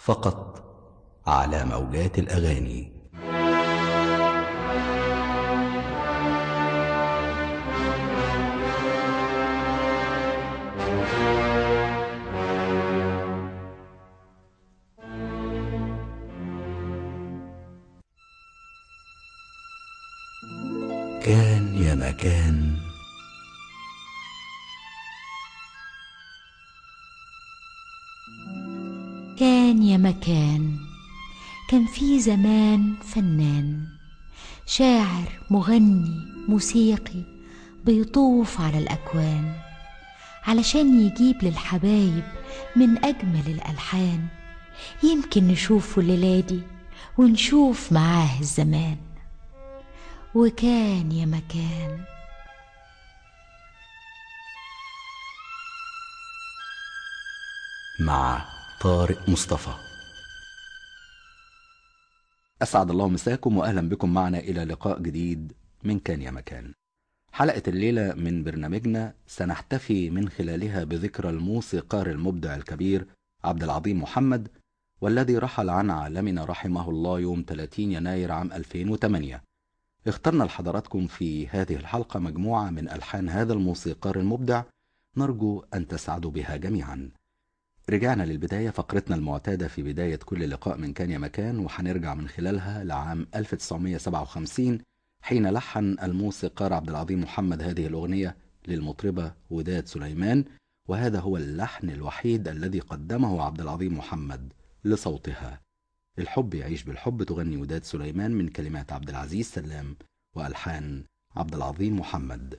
فقط على موجات الأغاني كان يا مكان كان يا مكان كان في زمان فنان شاعر مغني موسيقي بيطوف على الأكوان علشان يجيب للحبايب من أجمل الألحان يمكن نشوفه الليلة دي ونشوف معاه الزمان وكان يا مكان مع طارق مصطفى أسعد الله مساكم وأهلا بكم معنا إلى لقاء جديد من كان يا مكان حلقة الليلة من برنامجنا سنحتفي من خلالها بذكرى الموسيقار المبدع الكبير عبد العظيم محمد والذي رحل عن عالمنا رحمه الله يوم 30 يناير عام 2008 اخترنا لحضراتكم في هذه الحلقة مجموعة من ألحان هذا الموسيقار المبدع نرجو أن تسعدوا بها جميعا رجعنا للبداية فقرتنا المعتادة في بداية كل لقاء من كان يا مكان وهنرجع من خلالها لعام 1957 حين لحن الموسيقار عبد العظيم محمد هذه الأغنية للمطربة وداد سليمان وهذا هو اللحن الوحيد الذي قدمه عبد العظيم محمد لصوتها الحب يعيش بالحب تغني وداد سليمان من كلمات عبد العزيز سلام وألحان عبد العظيم محمد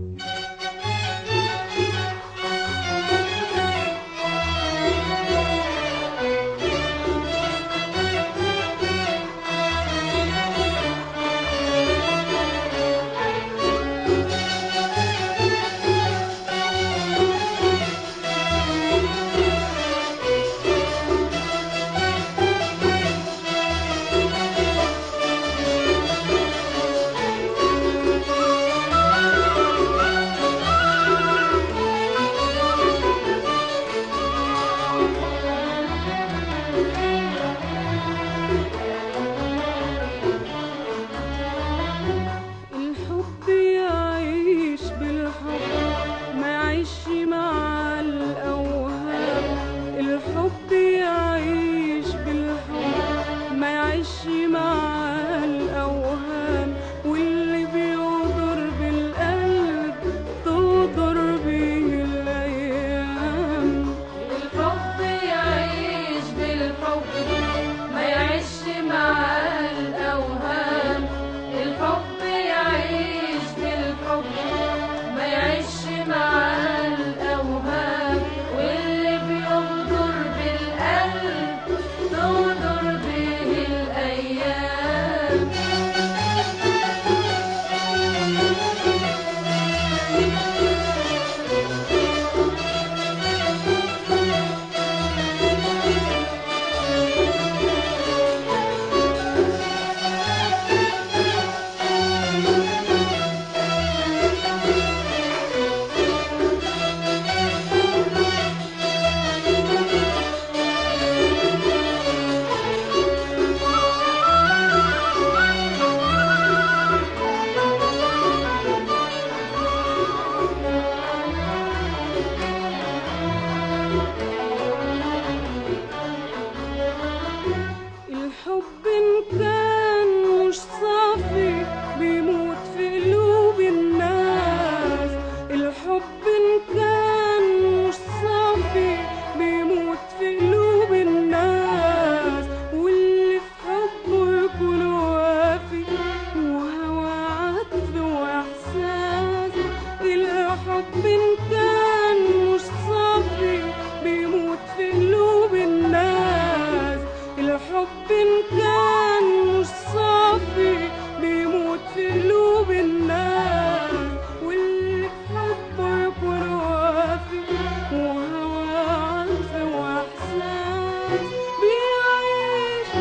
الحب يعيش بالحب ما يعيش مع الأوهام الحب يعيش بالحب ما يعيش مع الأوهام واللي بيغدر بالقلب تغدر به الأيام الحب يعيش بالحب ما يعيش مع الأوهام الحب يعيش بالحب ما يعيش مع الأوهام واللي بيغدر بالقلب تغدر به الأيام الحب إن كان مش صافي بيموت في قلوب الناس الحب إن كان مش صافي بيموت في قلوب الناس واللي في حبه يكون وافي وهوى عطف وإحساس الحب إن كان مش صافي بيموت في قلوب الناس الحب إن كان مش صافي بيموت في قلوب الناس واللي في حبه يكون وافي وهوى عطف وإحساس بيعيش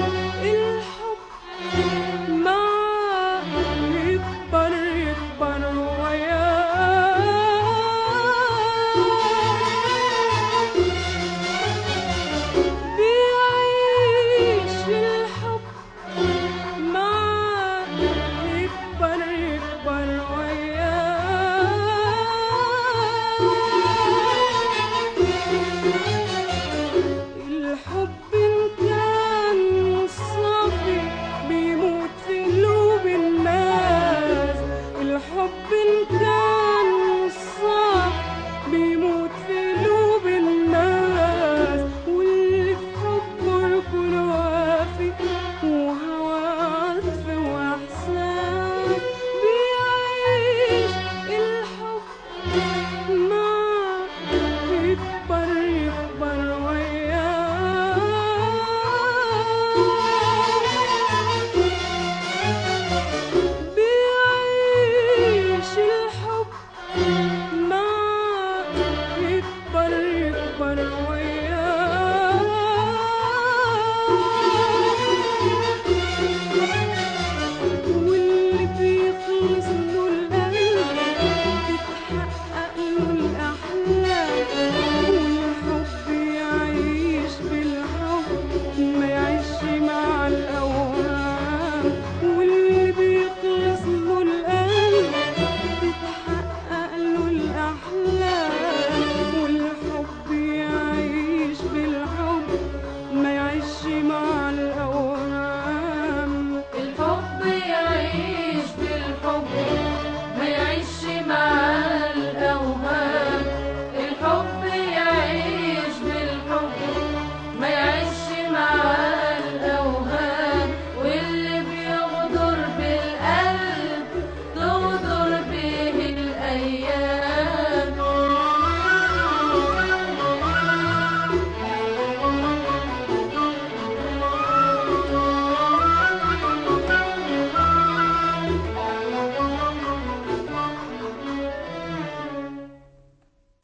الحب معاه يكبر يكبر وياه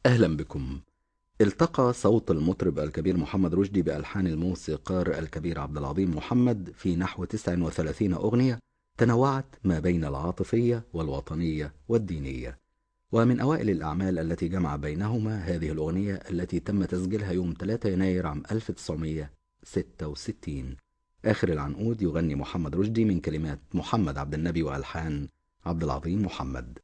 أهلا بكم التقى صوت المطرب الكبير محمد رشدي بألحان الموسيقار الكبير عبد العظيم محمد في نحو 39 أغنية تنوعت ما بين العاطفية والوطنية والدينية ومن أوائل الأعمال التي جمع بينهما هذه الأغنية التي تم تسجيلها يوم 3 يناير عام 1966 آخر العنقود يغني محمد رشدي من كلمات محمد عبد النبي وألحان عبد العظيم محمد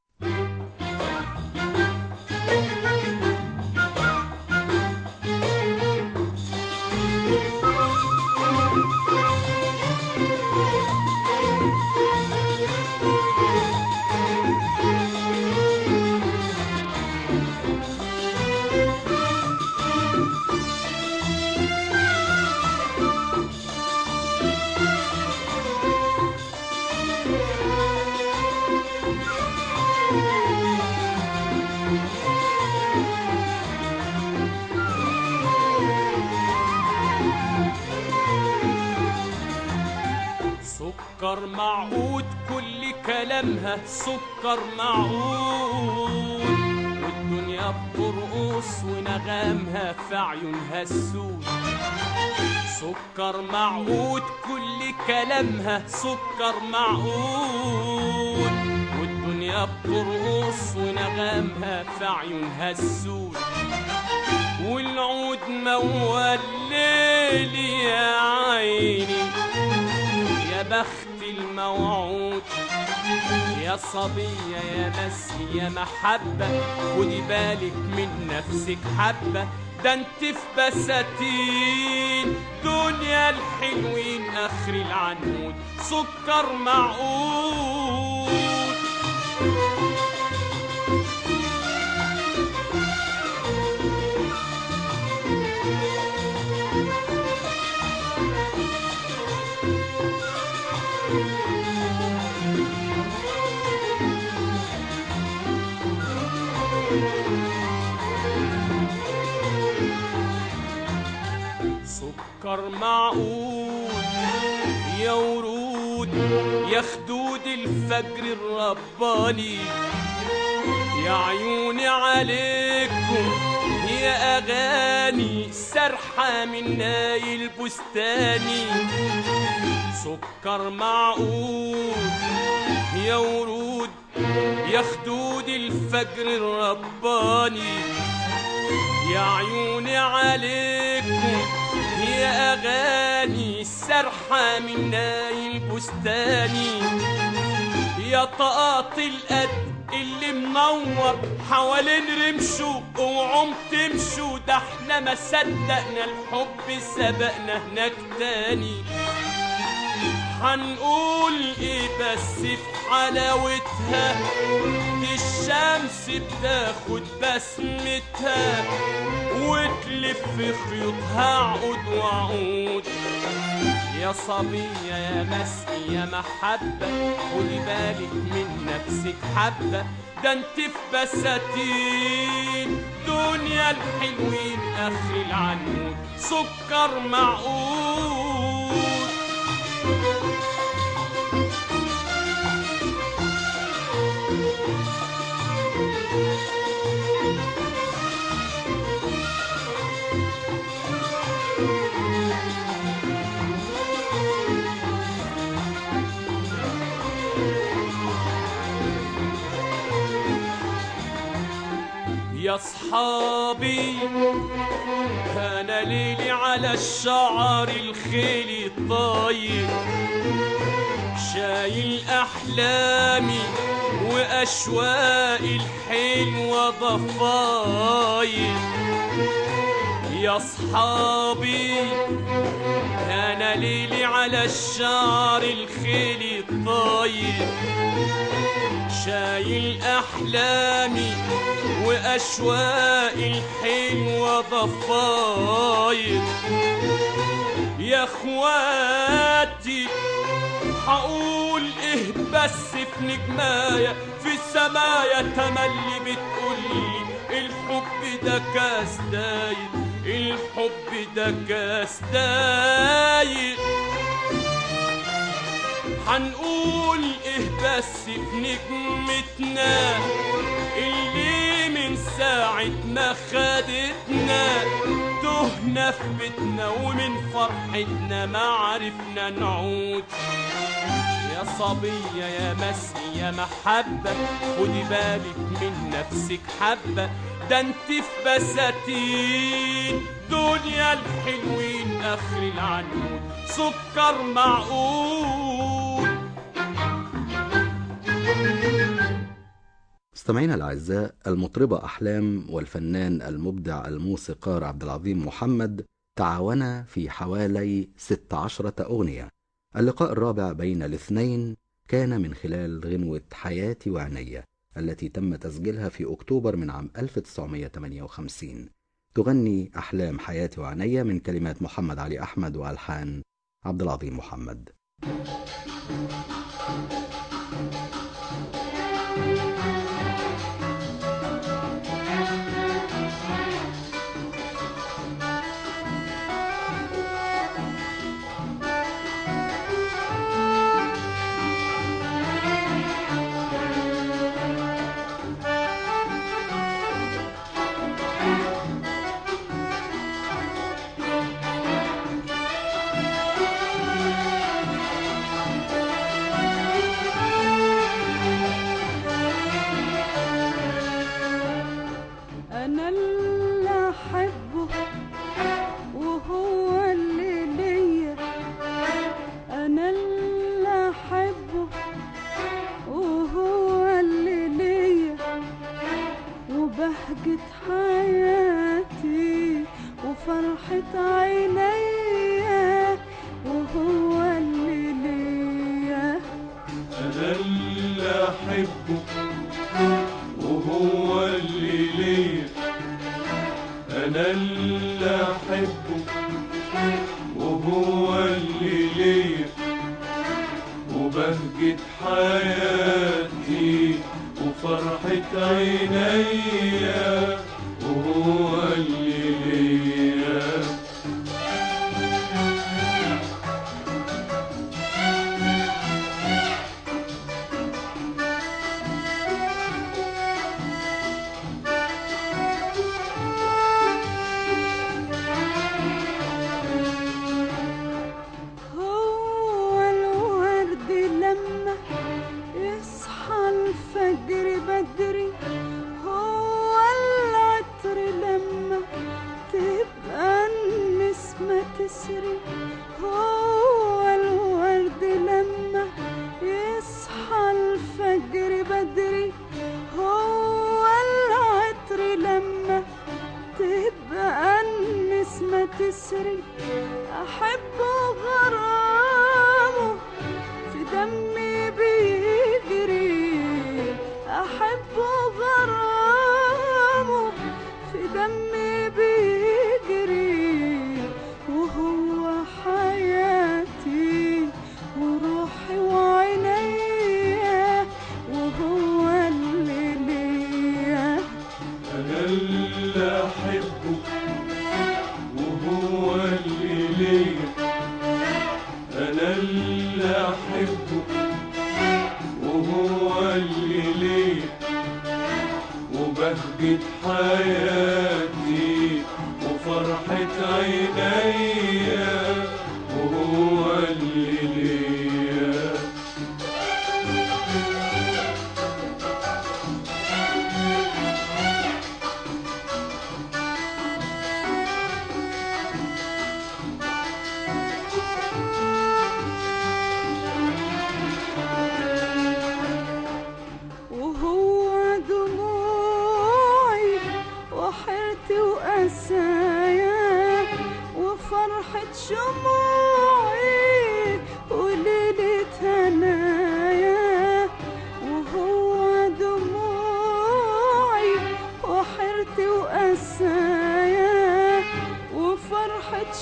سكر معقود كل كلامها سكر معقود والدنيا بترقص ونغامها في عيونها السود سكر معقود كل كلامها سكر معقود والدنيا بترقص ونغامها في عيونها السود والعود موال ليلي يا عيني يا بخت الموعود يا صبية يا بس يا محبة خدي بالك من نفسك حبة ده انت في بساتين دنيا الحلوين اخر العنود سكر معقود سكر معقود يا ورود يا خدود الفجر الرباني يا عيوني عليكم يا أغاني سرحة من نايل بستاني سكر معقود يا ورود يا خدود الفجر الرباني يا عيوني عليكم يا أغاني سرحة من نايل بستاني يا طاقات القد اللي منور حوالين رمشو اوعم تمشوا ده احنا ما صدقنا الحب سبقنا هناك تاني هنقول ايه بس في حلاوتها دي الشمس بتاخد بسمتها وتلف في خيوطها عقود وعود يا صبية يا مسقي يا محبة خدي بالك من نفسك حبة ده انت في بساتين دنيا الحلوين اخر العنود سكر معقود يا صحابي انا ليلي على الشعر الخيلي الطاير شايل احلامي واشواقي الحلوه ضفاير يا صحابي انا ليلي على الشعر الخيلي الطاير شايل احلامي واشواقي الحلوه ضفاير يا اخواتي هقول ايه بس في نجمايا في السمايا تملي بتقولي الحب ده كاس داير الحب ده كاس داير هنقول ايه بس في نجمتنا اللي من ساعة ما خدتنا تهنا في بيتنا ومن فرحتنا ما عرفنا نعود يا صبية يا مسي يا محبة خدي بالك من نفسك حبة ده انت في بساتين دنيا الحلوين اخر العنود سكر معقول مستمعينا الأعزاء المطربة أحلام والفنان المبدع الموسيقار عبد العظيم محمد تعاونا في حوالي 16 أغنية اللقاء الرابع بين الاثنين كان من خلال غنوة حياتي وعنية التي تم تسجيلها في أكتوبر من عام 1958 تغني أحلام حياتي وعنية من كلمات محمد علي أحمد وألحان عبد العظيم محمد انا اللي احبه وهو اللي ليا انا اللي احبه وهو اللي ليا وبهجة حياتي وفرحة عينيا وهو اللي ليا أنا اللي أحبه وهو اللي ليا أنا اللي أحبه وهو اللي ليا وبهجة حياتي وفرحة عينيا وهو اللي ليا هو الورد لما يصحى الفجر بدري هو العطر لما تبقى النسمة تسري هو الورد لما يصحى الفجر بدري هو العطر لما تبقى النسمة تسري أحبه غرامه في دمي بيجري أحبه غرامه في دمي بيجري وهو حياتي وروحي وعينيا وهو اللي ليا أنا اللي أحبه وهو اللي ليا أنا اللي أحبه وهو اللي ليا وبهجة حياتي وفرحة عينيا وهو اللي ليا وهو دموعي وحيرتي وأسايا وفرحة شموعي وليلة هنايا وهو دموعي وحيرتي وأسايا وفرحة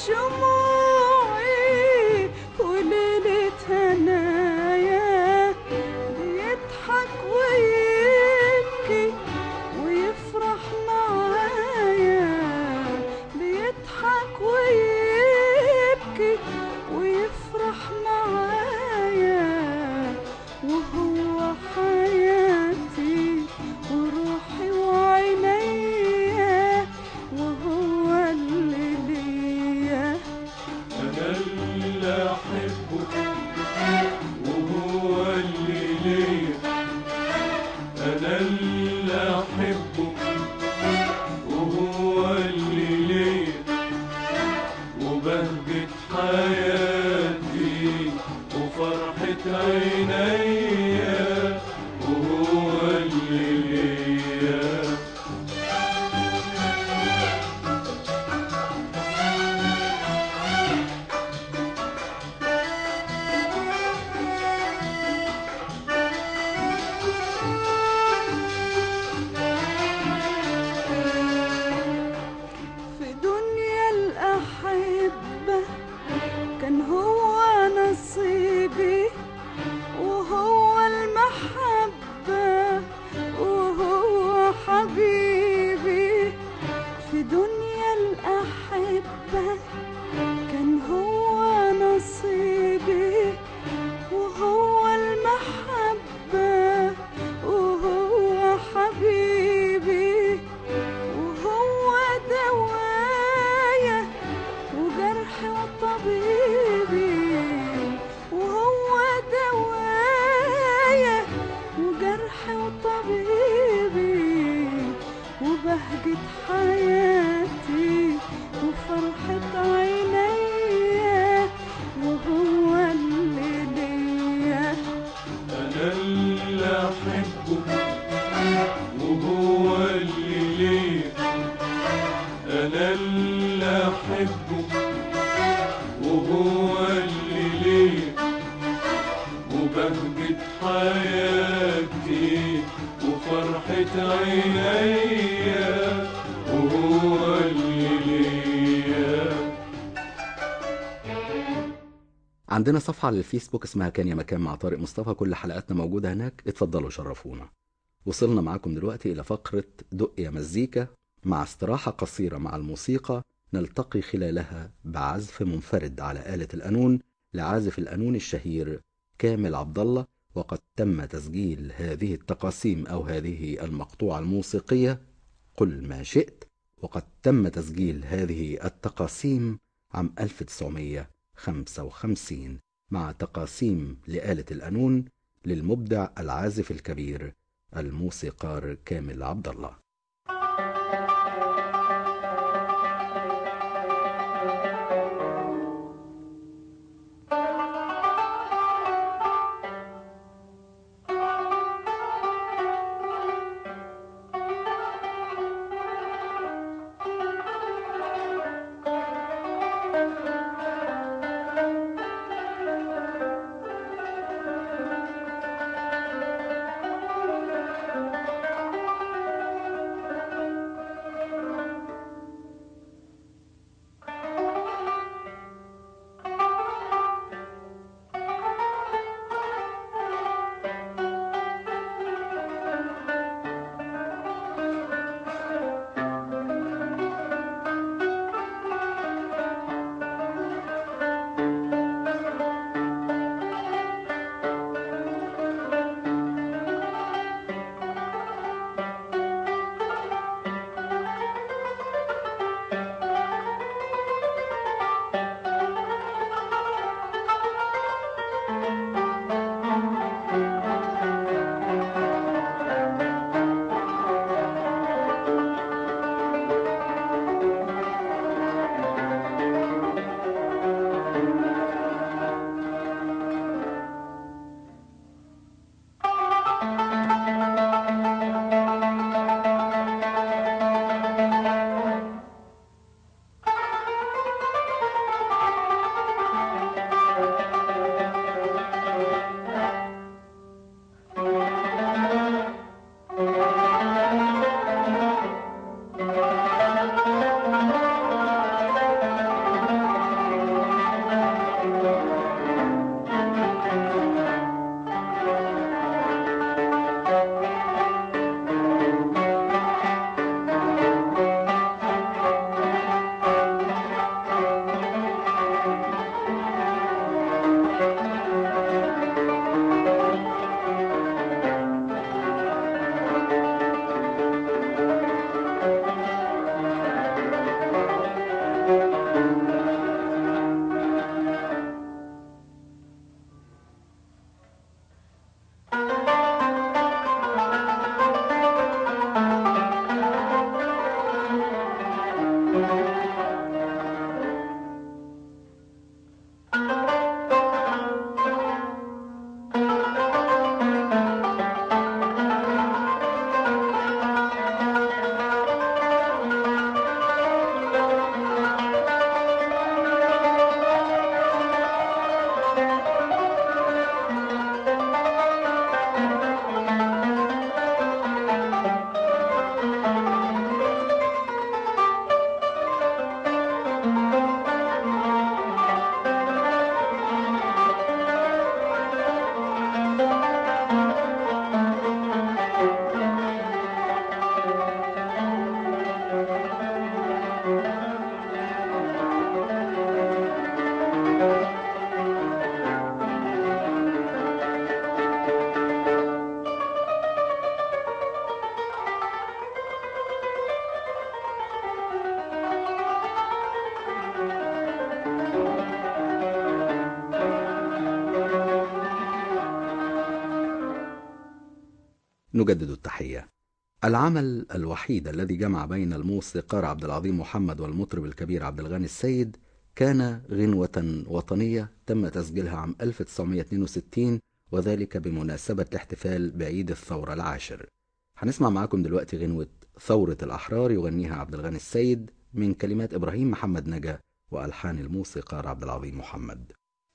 شموعي وليلة هنايا بيضحك ويبكي ويفرح معايا بيضحك ويبكي ويفرح معايا وهو حياتي وروحي وعينيا وبهجة حياتي وفرحة عينيا وهو اللي ليا في دنيا الأحبة كان هو نصيبي وهو المحبة وهو حبيبي في دنيا الأحبة كان هو نصيبي وهو المحبة وهو حبيبي وهو دوايا وجرحي وطبيبي وهو دوايا وجرحي وطبيبي وبهجة حياتي وفرحة عينيا وهو اللي ليا أنا اللي أحبه وهو اللي ليا أنا اللي أحبه وهو اللي ليا وبهجة حياتي وفرحة عينيا وهو اللي ليا عندنا صفحة على الفيسبوك اسمها كان يا مكان مع طارق مصطفى كل حلقاتنا موجودة هناك اتفضلوا شرفونا وصلنا معاكم دلوقتي إلى فقرة دق يا مزيكا مع استراحة قصيرة مع الموسيقى نلتقي خلالها بعزف منفرد على آلة القانون لعازف القانون الشهير كامل عبد الله وقد تم تسجيل هذه التقاسيم أو هذه المقطوعة الموسيقية قل ما شئت وقد تم تسجيل هذه التقاسيم عام 1955 مع تقاسيم لآلة القانون للمبدع العازف الكبير الموسيقار كامل عبد الله في نجدد التحية العمل الوحيد الذي جمع بين الموسيقار عبد العظيم محمد والمطرب الكبير عبد الغني السيد كان غنوة وطنية تم تسجيلها عام 1962 وذلك بمناسبة الاحتفال بعيد الثورة العاشر هنسمع معاكم دلوقتي غنوة ثورة الأحرار يغنيها عبد الغني السيد من كلمات إبراهيم محمد نجا وألحان الموسيقار عبد العظيم محمد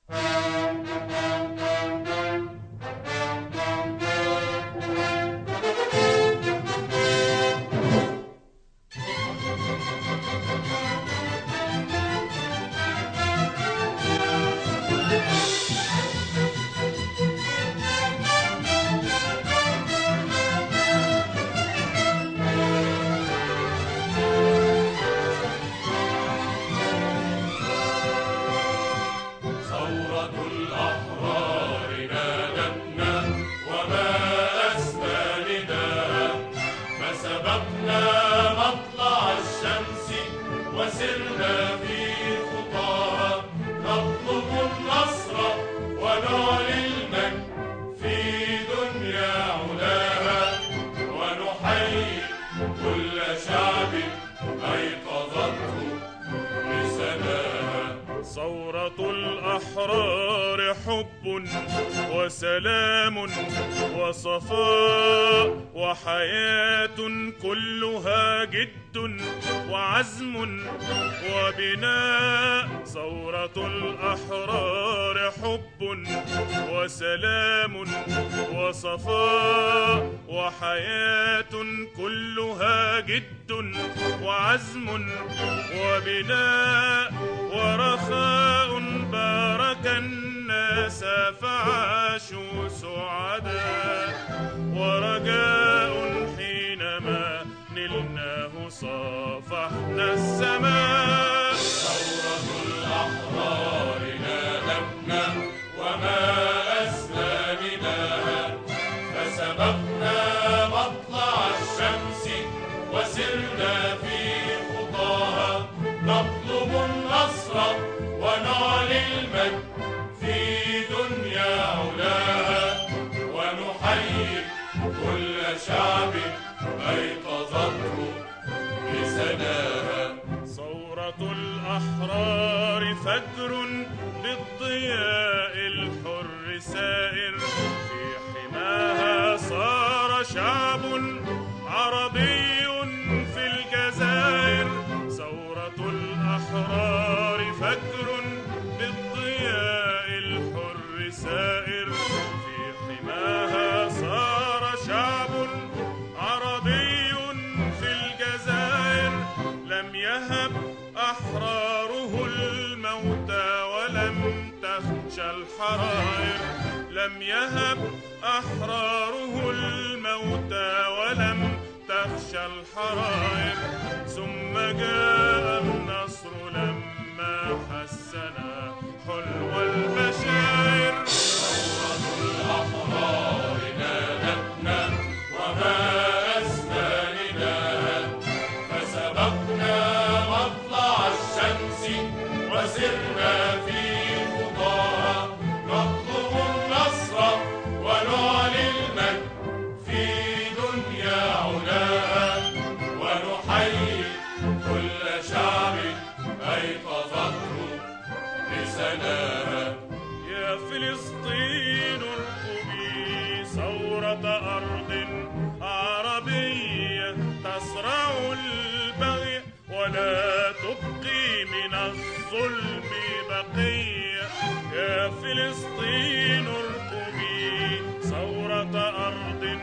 ثورة الأحرار نادتنا وما أسمى نداها فسبقنا مطلع الشمس وسرنا في خطاها نطلب النصر ونعلي المجد في دنيا علاها ونحيي كل شعب أيقظته بسناها ثورة الأحرار حب وسلام وصفاء وحياة كلها جد وعزم وبناء ثورة الأحرار حب وسلام وصفاء وحياة كلها جد وعزم وبناء ورخاء بارك الناس فعاشوا سعداء ورجاء حينما نلناه صافحنا السماء ثورة الأحرار نادتنا وما أسمى نداها فسبقنا مطلع الشمس وسرنا في خطاها نطلب النصر ونعلي المجد في دنيا علاها ونحيي كل شعب أيقظته بسناها ثورة الأحرار فجر بالضياء الحر سائر في حماها صار شعب عربي في الجزائر ثورة الأحرار فجر بالضياء الحر سائر في حماها صار شعب عربي في الجزائر لم يهب أحراره الموت ولم تخشى الحرائر لم يهب أحراره الموت ولم تخشى الحرائر ثم جاء النصر لما حسنا حلو البشائر الأحرار نادتنا وما أسمى نداها فسبقنا مطلع الشمس وسرنا في خطاها نطلب النصر ونعلي المجد في دنيا علاها ونحيي كل شعب أيقظته بسناها يا فلسطين اركبي ثورة أرض عربية تصرع البغي ولا تبقي من الظلم بقية يا فلسطين اركبي ثورة أرض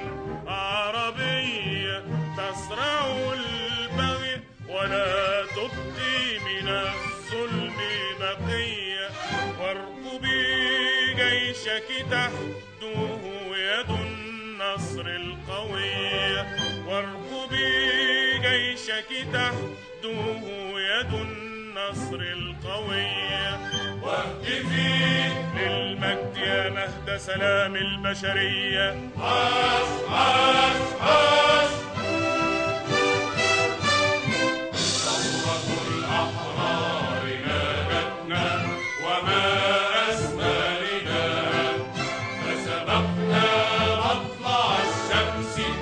عربية تصرع البغي ولا تبقي من الظلم بقية واركبي جيشك تحته يد النصر القوية واركبي جيشك تحته يد النصر القوية واهتفي للمجد يا مهد سلام البشرية عاش عاش عاش ثورة الأحرار نادتنا وما أسمى نداها فسبقنا مطلع الشمس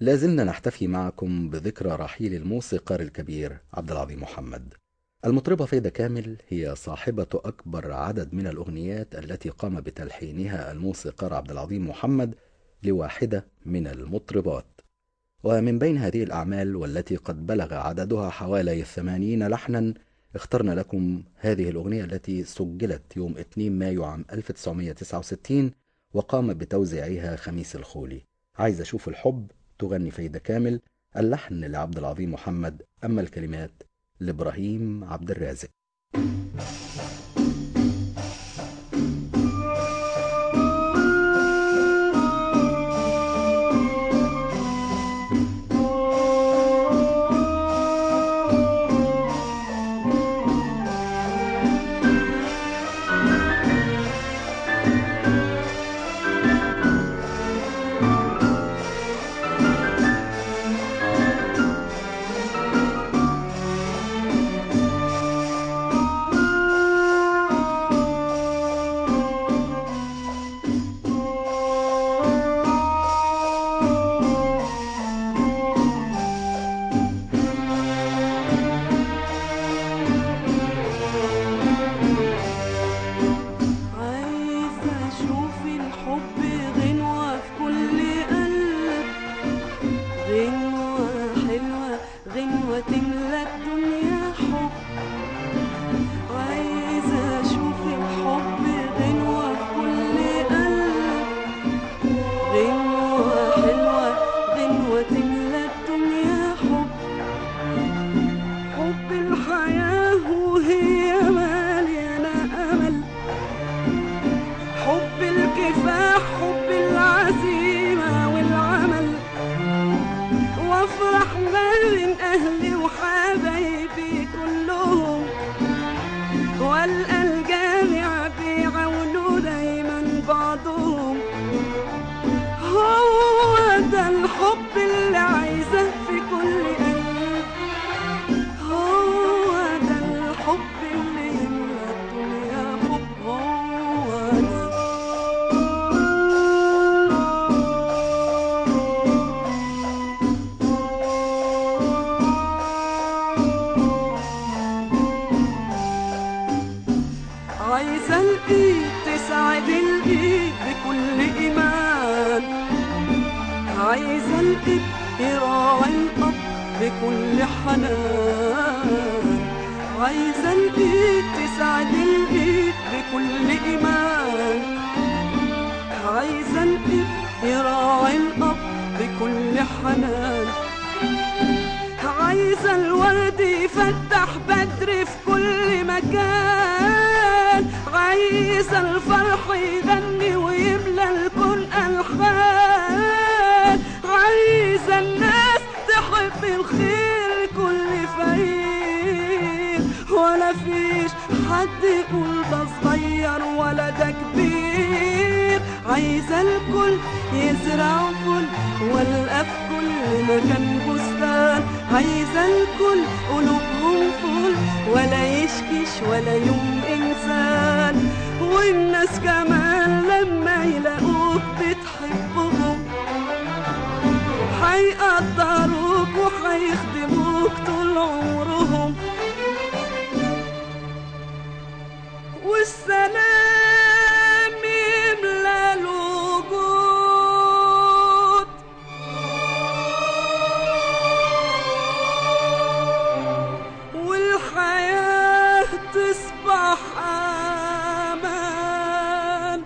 لازلنا نحتفي معكم بذكرى رحيل الموسيقار الكبير عبد العظيم محمد المطربة فايدة كامل هي صاحبة أكبر عدد من الأغنيات التي قام بتلحينها الموسيقار عبد العظيم محمد لواحدة من المطربات ومن بين هذه الأعمال والتي قد بلغ عددها حوالي الثمانين لحنا اخترنا لكم هذه الأغنية التي سجلت يوم 2 مايو عام 1969 وقام بتوزيعها خميس الخولي عايز أشوف الحب تغني فايدة كامل اللحن لعبد العظيم محمد أما الكلمات لإبراهيم عبد الرازق عايزة أشوف الحب غنوة في كل قلب غنوة حلوة غنوة تملى الدنيا حب عايزة أشوف الحب غنوة في كل قلب غنوة حلوة غنوة تملى الدنيا حب حب الحياة وهي مليانة أمل حب الكفاح حب العزيمة والعمل وافرح ما بين أهلي وحبايبي كلهم والقى الجامع بيعاونوا دايما بعضهم هو ده الحب اللي عايزاه في كل قلب هو ده الحب اللي يملى الدنيا حب هو ده عايزة الإيد تسعد الإيد بكل إيمان عايزة الإب يراعي الأب بكل حنان عايزة الإيد تسعد الإيد بكل إيمان عايزة الإب يراعي الأب بكل حنان عايزة الورد يفتح بدر في كل مكان عايزة الفرح يغني ويملى الكون ألحان عايزة الناس تحب الخير كل فقير ولا فيش حد يقول ده صغير ولا ده كبير عايزة الكل يزرع فل والقى في كل مكان بستان عايزة الكل قلوبهم فل ولا يشكش ولا يوم إنسان والناس كمان لما يلاقوك بتحبهم هيقدروك وهيخدموك طول عمرهم والسلام يملى الوجود والحياة تصبح أمان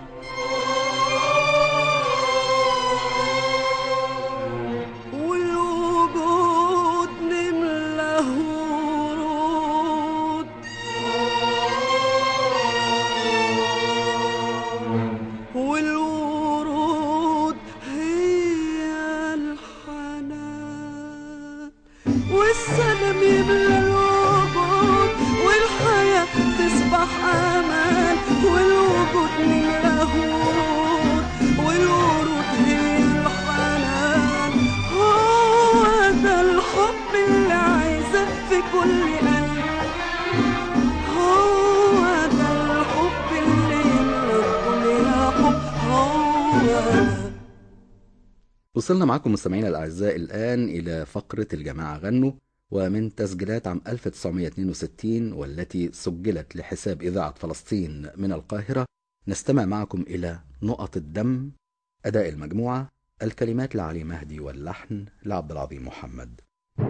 والوجود نملاه ورود والورود هي الحنان والسلام يملى الوجود والحياة تصبح أمان والوجود نملاه ورود والورود هي الحنان هو ده الحب اللي عايزاه في كل قلب هو ده الحب اللي يملى الدنيا حب هو ده وصلنا معكم مستمعينا الأعزاء الآن إلى فقرة الجماعة غنوا ومن تسجيلات عام 1962 والتي سجلت لحساب إذاعة فلسطين من القاهرة نستمع معكم إلى نقط الدم أداء المجموعة الكلمات لعلي مهدي واللحن لعبد العظيم محمد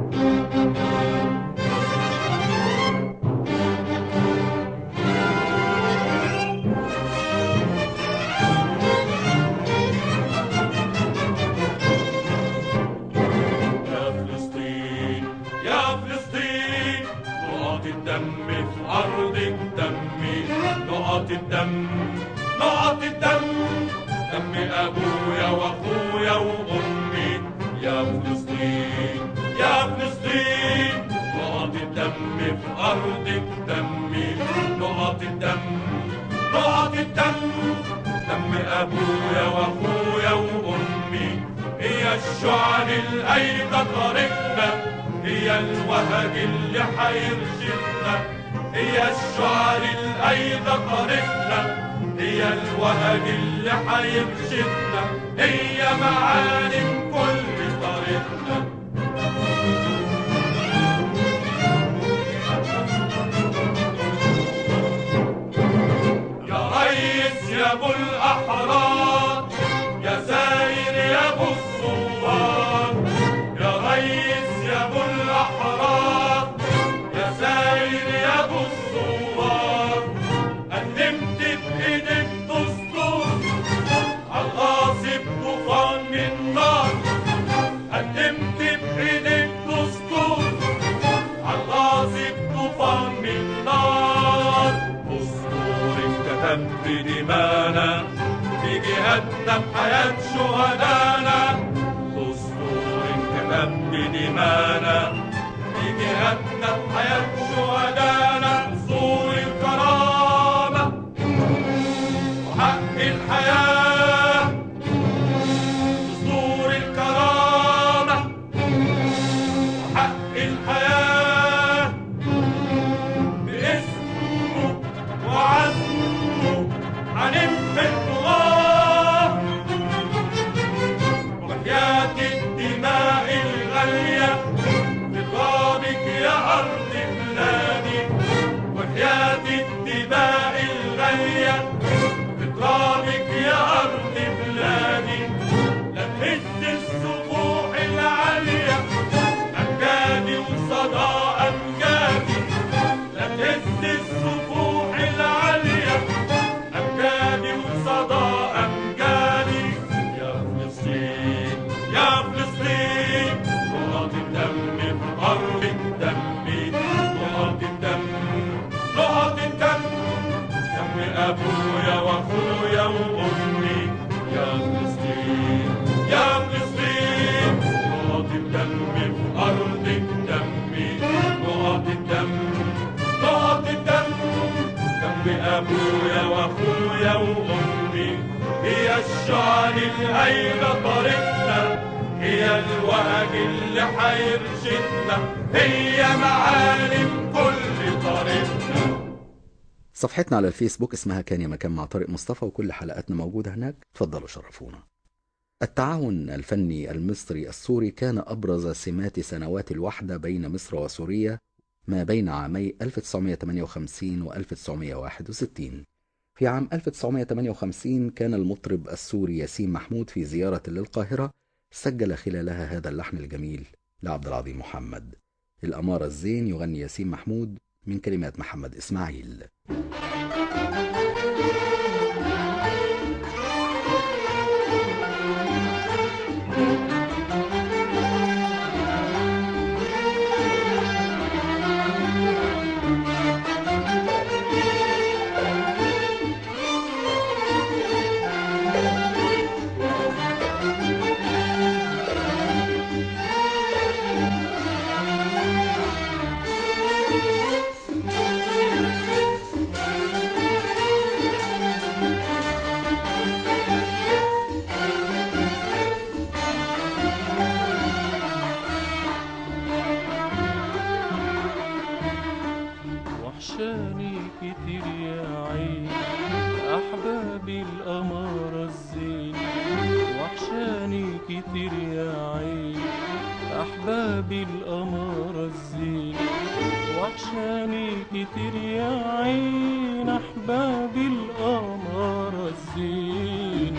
يا فلسطين يا فلسطين نقط الدم في أرضك دمي نقط الدم نقط الدم دم أبويا وأخويا وأمي يا فلسطين يا فلسطين نقط الدم في أرضك دمي نقط الدم نقط الدم دم أبويا وأخويا وأمي هي الشعل الأيضا طريقنا هي الوهج اللي حيرشدنا هي الشعل الأيضا طريقنا هي الوهج اللي حيرشدنا هي معالم كل طريقنا يا ريس يا ابو الاحرار يا ساير يا ابو الثوار يا ريس يا ابو الاحرار يا ساير يا ابو الثوار قدمت بايدك دستور عالغاصب طوفان من نار قدمت بايدك دستور عالغاصب طوفان من نار دستور اتكتب بدمانا في جهادنا بحياة شهدانا دستور اتكتب بدمانا في جهادنا بحياة شهدانا دستور الكرامة وحق الحياة دستور الكرامة وحق الحياة باسمه وعزمه هنمحي الطغاة وحياة الدماء الغالية بترابك يا أرض بلادي وحياة الدماء الغالية بترابك يا أرض بلادي لا تهز السفوح العالية أمجادي وصدى أمجادي لا تهز السفوح العالية أمجادي وصدى أمجادي يا فلسطين يا فلسطين نقط الدم في أرضك دمي نقط الدم نقط الدم دم أبويا وأخويا وأمي يا فلسطين يا فلسطين نقط الدم في أرضك دمي نقط الدم نقط الدم دم أبويا وأخويا وأمي هي الشعر الهيلة طريقنا هي الوهج اللي حيرشدنا هي معالم كل طريقنا صفحتنا على الفيسبوك اسمها كان يا مكان مع طارق مصطفى وكل حلقاتنا موجودة هناك اتفضلوا شرفونا التعاون الفني المصري السوري كان أبرز سمات سنوات الوحدة بين مصر وسوريا ما بين عامي 1958 و 1961 في عام 1958 كان المطرب السوري ياسين محمود في زيارة للقاهرة سجل خلالها هذا اللحن الجميل لعبد العظيم محمد الأمارة الزين يغني ياسين محمود من كلمات محمد إسماعيل وحشاني كتير يا عين أحبابي الأمارة الزين وحشاني كتير كتير يا عين أحبابي الأمارة الزين وحشاني كتير يا عين أحبابي الأمارة الزين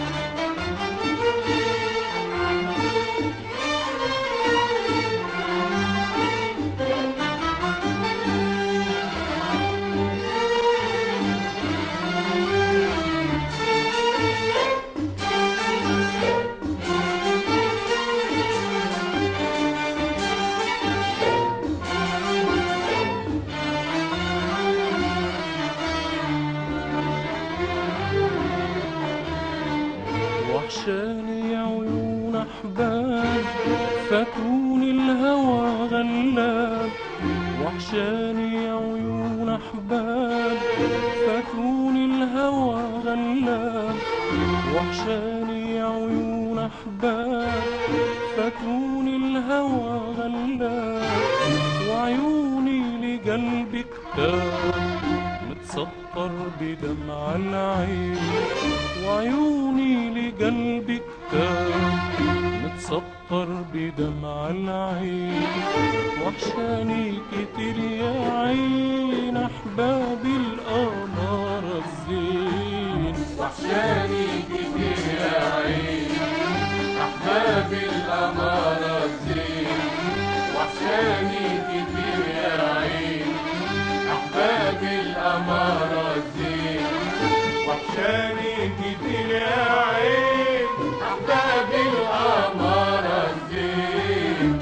وحشاني عيون أحباب فاتوني الهوى غلاب وحشاني عيون أحباب فاتوني الهوى غلاب وحشاني عيون أحباب فاتوني الهوى غلاب وعيوني لقلبي كتاب متسطر بدمع العين وعيوني لقلبي كتاب متسطر بدمع العين وحشاني كتير يا عين أحبابي القمر الزين وحشاني كتير يا عين أحبابي الأمارة الزين وحشاني كتير يا عين أحبابي الأمارة الزين وحشاني كتير يا عين أحبابي الأمارة الزين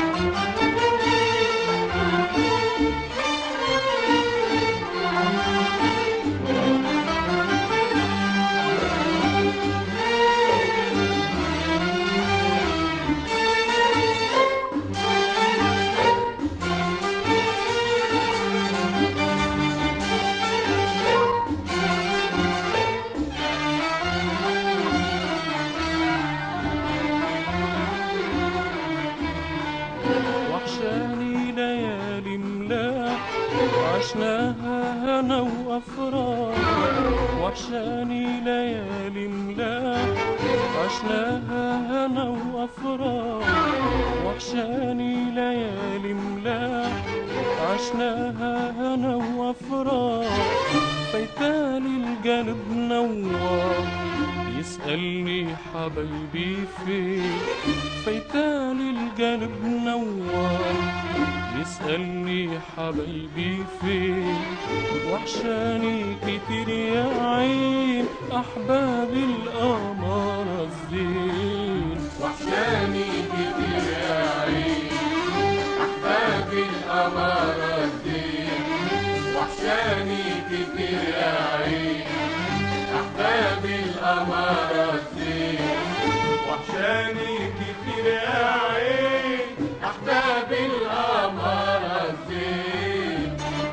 وحشاني ليالي ملاح عشناها هنا وأفراح وحشاني ليالي ملاح عشناها هنا وأفراح وحشاني ليالي ملاح عشناها هنا وأفراح فيتالي القلب نوار يسألني حبايبي فين فيتالي القلب نوار يسألني حبايبي فين وحشاني كتير يا عين أحبابي القمر الزين وحشاني كتير يا عين أحبابي الأمارة الزين وحشاني كتير يا عين أحبابي الأمارة الزين وحشاني كتير يا عين أحبابي الأمارة الزين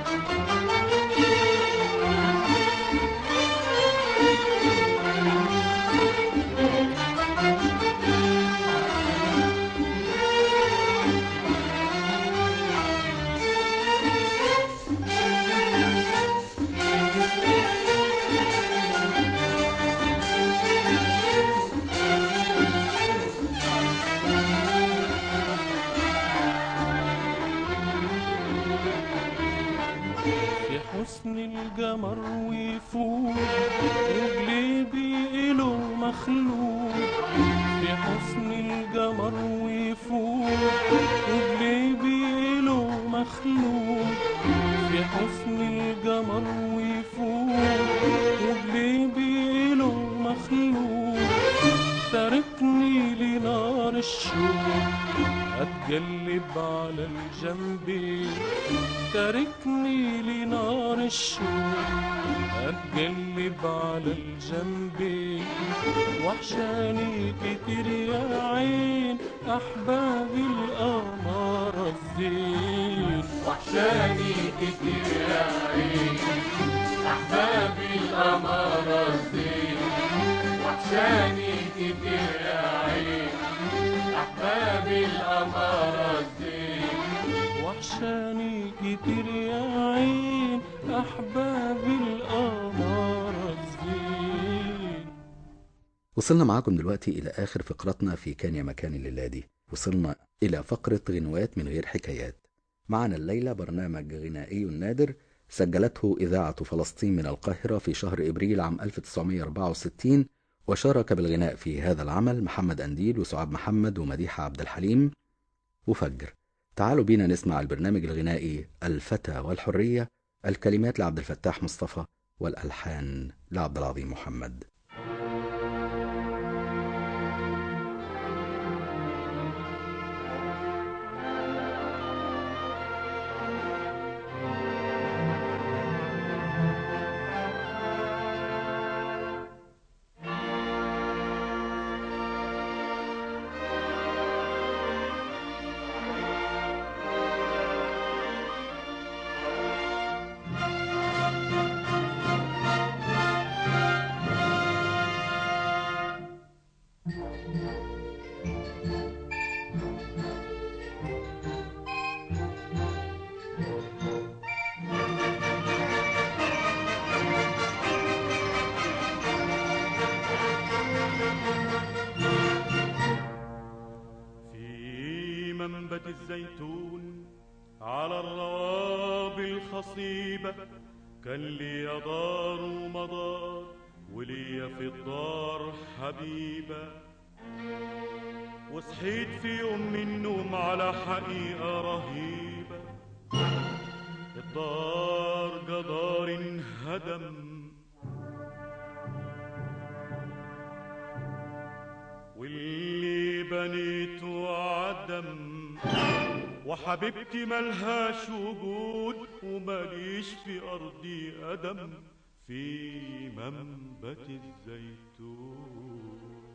في حسن القمر ويفوق وقلبي إله مخلوق في حسن القمر ويفوق وقلبي إله مخلوق في حسن القمر ويفوق وقلبي إله مخلوق تركني لنار الشوق أتقلب على الجنبين تركني لنار الشوق أتقلب على الجنبين وحشاني كتير يا عين أحبابي القمر الزين وحشاني كتير يا عين أحبابي الأمارة الزين وحشاني كتير يا عين أحبابي الأمارة الزين وحشاني كتير يا عين أحبابي القمر الزين وصلنا معاكم دلوقتي إلى آخر فقرتنا في كان يا مكان الليلة دي وصلنا إلى فقرة غنوات من غير حكايات معنا الليلة برنامج غنائي نادر سجلته إذاعة فلسطين من القاهرة في شهر إبريل عام 1964 وشارك بالغناء في هذا العمل محمد أنديل وسعاد محمد ومديحة عبد الحليم وفجر تعالوا بينا نسمع البرنامج الغنائي الفتى والحرية الكلمات لعبد الفتاح مصطفى والألحان لعبد العظيم محمد في منبت الزيتون على الروابي الخصيبة كان لي دار ومدار ولي في الدار حبيبة وصحيت في يوم من النوم على حقيقة رهيبة الدار جدار انهدم واللي بنيته عدم وحبيبتي ملهاش وجود وماليش في أرضي قدم في منبت الزيتون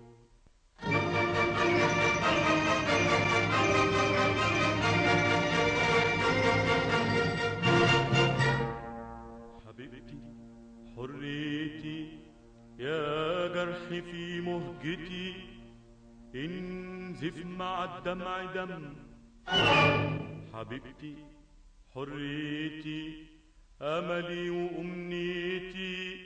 حبيبتي حريتي يا جرح في مهجتي انزف مع الدمع دم حبيبتي حريتي املي وامنيتي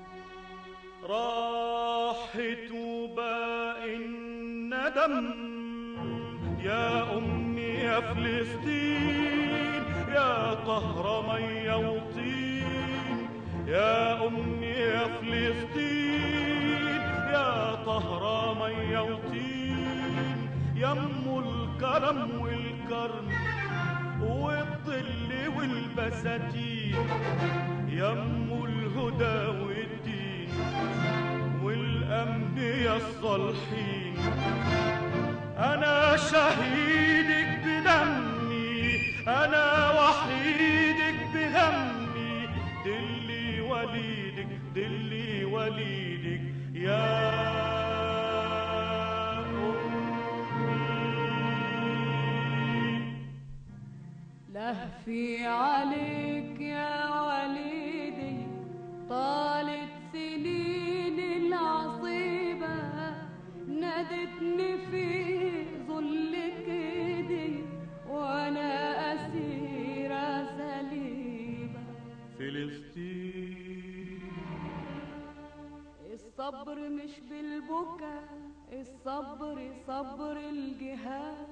راحت وباقي الندم يا امي يا فلسطين يا طهر ميه وطين يا امي يا فلسطين يا طهر ميه وطين يم الكرم والكرم والظل والبساتين يم الهدى والدين والأنبياء الصالحين أنا شهيدك بدمي أنا وحيدك بهمي دلي وليدك دلي وليدك يا أمي لهفي عليك يا وليدي طالت سنين العصيبة نادتني في ظلك ايدي وانا اسيرة سليبة فلسطين الصبر مش بالبكا الصبر صبر الجهاد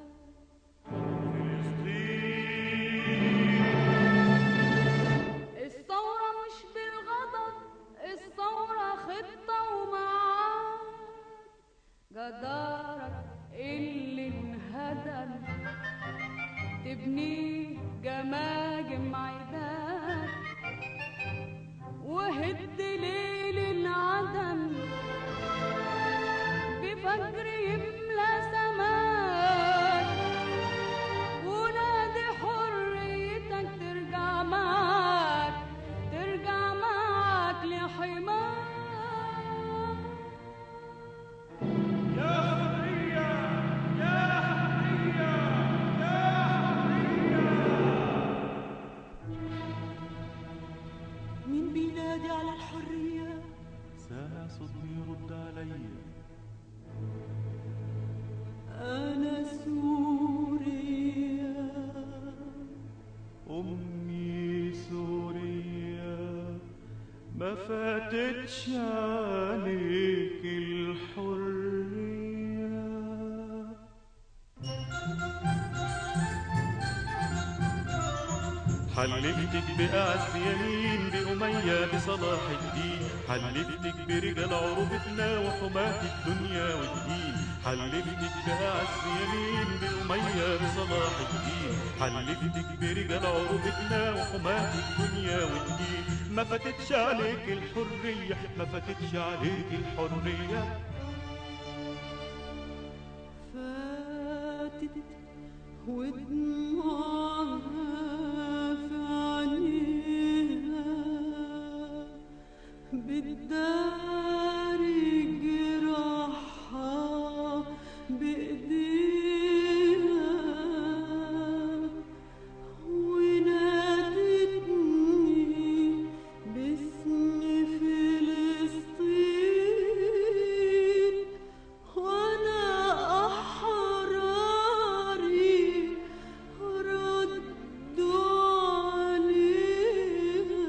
الثورة مش بالغضب الثورة خطة ومعاد جدارك اللي انهدم تبنيه جماجم عداد وهد ليل العدم بفجر يملى سماك ونادي حريتك ترجع معاك ترجع معاك لحماك مين بينادي على الحرية سامع صوت بيرد عليا أنا سوريا أمي سوريا ما فاتتش عليك الحرية حلفتك بأعز يمين بأمية بصلاح الدين حلفتك برجال عروبتنا وحماة الدنيا والدين حلفتك بأعز يمين بأمية بصلاح الدين حلفتك برجال عروبتنا وحماة الدنيا والدين ما فاتتش عليك الحرية ما فاتتش عليك الحرية فاتت ودموعها في عينيها بتداري جراحها بإيديها ونادتني باسم فلسطين وانا احراري ردوا عليها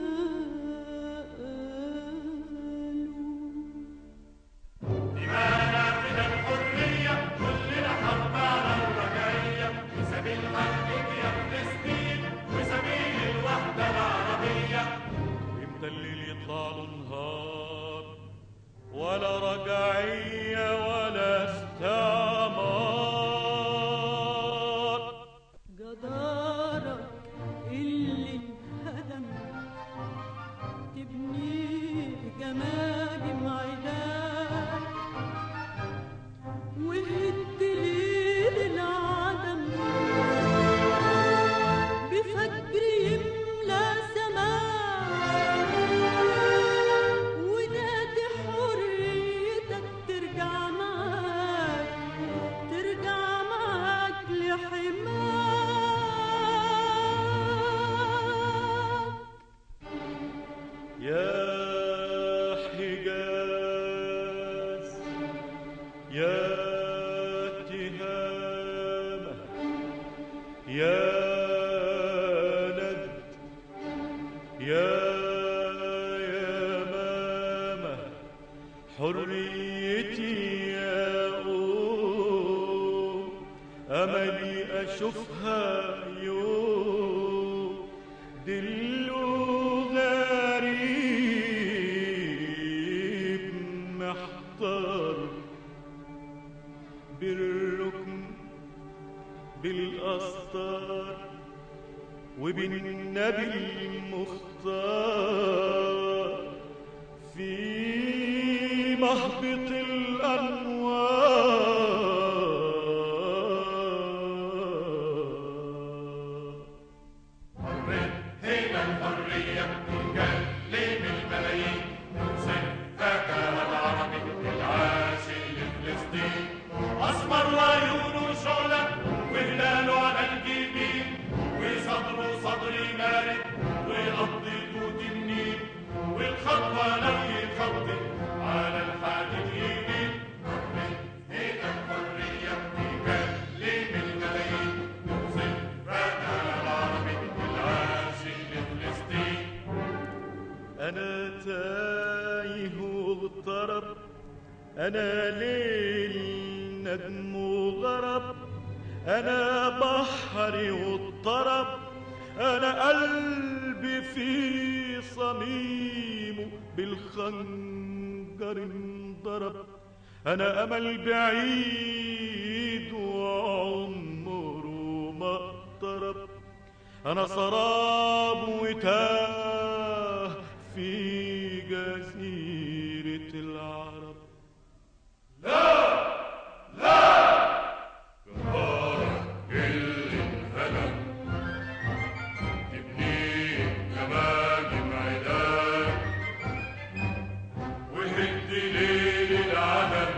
قالوا امتى الليل يطلع له نهار ولا رجعية ولا استعمار جدارك اللي انهدم تبني جماجم عداك والدليل العدم بفجر يملى سماك ونادي حريتك ترجع معاك ترجع معاك لحماك يا حجاز يا تهامة يا ند يا يمامة حريتي يا أم أملي أشوفها يوم دلو غريب محتار بالركن بالأسطار وبالنبي المختار في مهبط الأنوار هنا الحرية تكلم الملايين يوسف فاكهة العربي العاشق لفلسطين أسمر عيونه شعلة وهلاله على الجبين وصدره صدر مارد وقضيته تنين والخطوة لو يخطي على الحديد يمين هنا الحرية تكلم الملايين يوسف فاكهة العربي العاشق لفلسطين أنا تايه واغترب أنا ليل ندم وغرب أنا بحري واضطرب أنا قلبي في صميمه بالخنجر انضرب أنا أمل بعيد وعمره ما اقترب أنا سراب وتاه في جزيرة العرب اللي انهدم تبني جماجم عداد وهد ليل العدم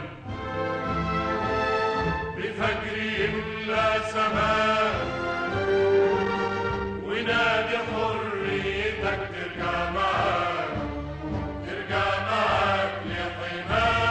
بفجر يملى سماء ونادي حريتك ترجع معاك ترجع معاك لحماك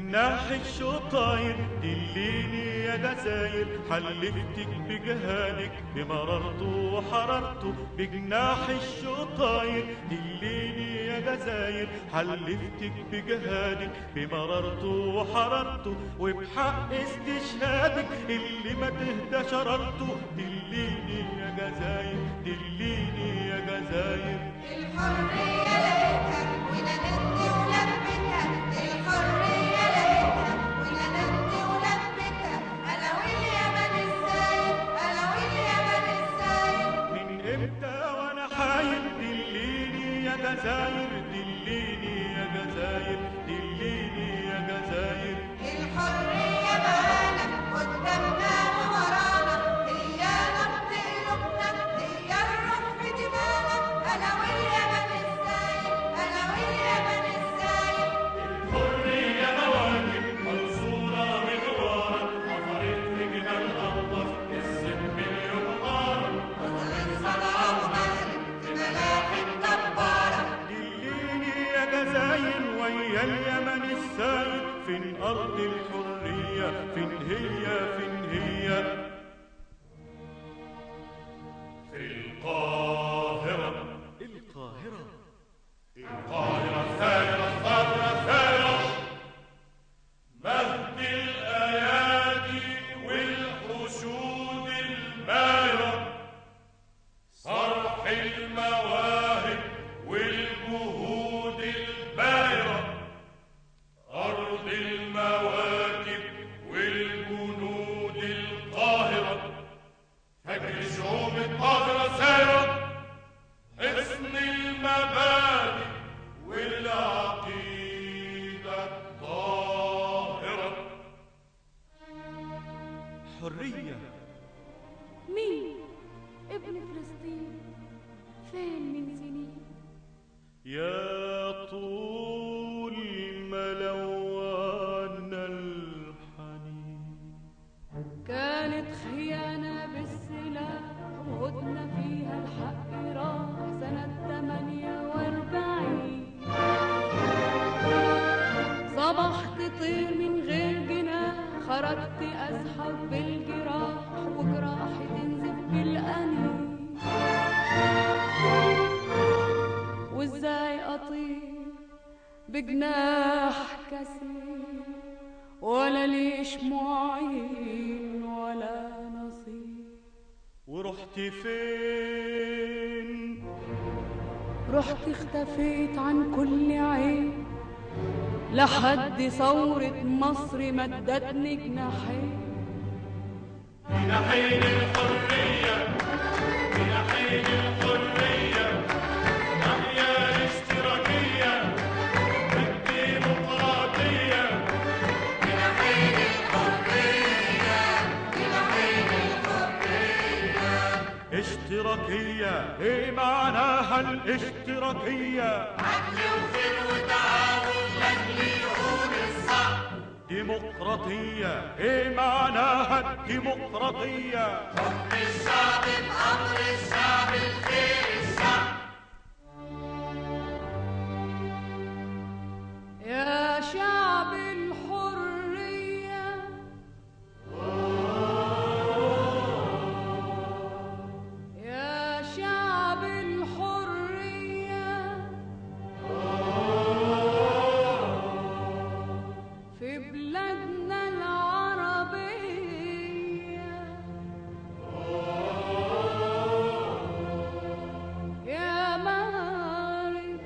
بجناح الشطاير دليني يا جزاير حلفتك بجهادك بمررته وحررته بجناح الشطاير دليني يا جزاير حلفتك بجهادك بمررته وحررته وبحق استشهادك اللي ما تهدى شررته دليني يا جزاير دليني يا جزاير الحرية لقيتها ونادتني ولبتها الحرية لقيتها ونادتني ولبتها أنا واليمن السايب أنا واليمن السايب من امتى وانا حايل دليني يا جزاير دليني يا جزاير دليني يا جزاير الحرية معانا قدامنا وورانا هي نبض قلوبنا هي الروح في دمانا أنا واليمن السايب أنا واليمن السايب الحرية مواكب منصورة من ورا حفرت في جبال الأطلس السم اليمطار وصلت صنعاء ومغرب في ملاحم جبارة دليني يا جزاير ويا اليمن الساير فين ارض الحريه فين هي فين هي في القاهرة القاهره القاهرة الثائرة الثائرة الثائرة مهد الأيادي والحشود المايرة صرح المواهب والجهود البايرة أرض المواكب والجنود القاهرة فجر الشعوب القاهرة سايرة حصن المبادئ والعقيدة الطاهرة حريه مين ابن فلسطين فين من سنين يا طول ملوان الحنين كانت خيانة بالسلاح وهدنا فيها الحق راح سنة 48 صبحت طير من غير جناح خرجت أسحب بالجراح وجراحي تنزف بالأنين وازاي أطير بجناح كسير ولا ليش معين ولا نصيب ورحت فين رحت اختفيت عن كل عين لحد ثورة مصر مدتني جناحين جناحين الحرية جناحين الحرية نحيا الاشتراكية والديمقراطية جناحين الحرية جناحين الحرية اشتراكيه ايه معناها الاشتراكيه عدل وخير وتعاون لاجل يقوم الصح ديمقراطيه ايه معناها الديمقراطيه حكم الشعب بأمر الشعب الخير الشعب يا شعب الحرية يا شعب الحرية في بلادنا العربية يا مغرب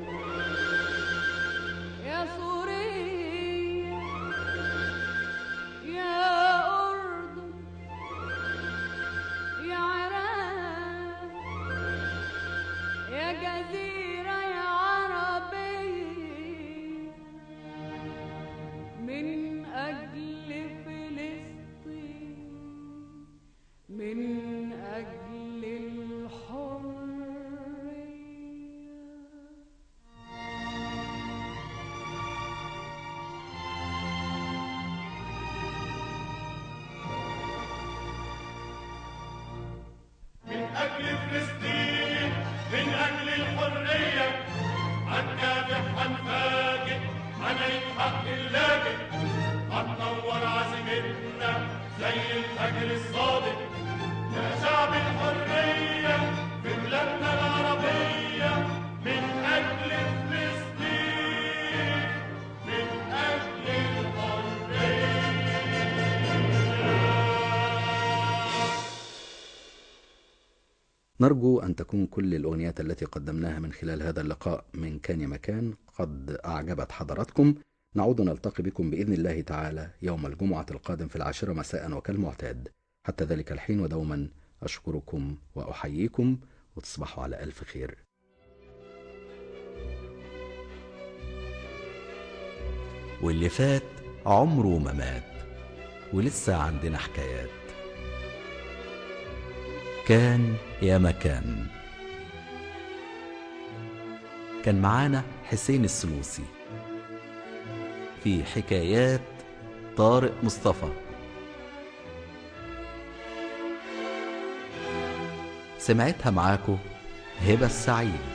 يا سوريا يا أردن يا عراق يا جزيرة يا عربية من أجل فلسطين من أجل الحرية من أجل فلسطين من أجل الحرية هنكافح هنفاجئ هنلحق اللاجئ زي الفجر الصادق يا شعب الحرية في بلادنا العربية من أجل فلسطين من أجل الحرية نرجو أن تكون كل الأغنيات التي قدمناها من خلال هذا اللقاء من كان مكان قد أعجبت حضراتكم نعود نلتقي بكم بإذن الله تعالى يوم الجمعة القادم في العاشرة مساء وكالمعتاد حتى ذلك الحين ودوما أشكركم وأحييكم وتصبحوا على ألف خير واللي فات عمره ما مات ولسه عندنا حكايات كان يا مكان كان معانا حسين السلوسي في حكايات طارق مصطفى سمعتها معاكو هبة السعيد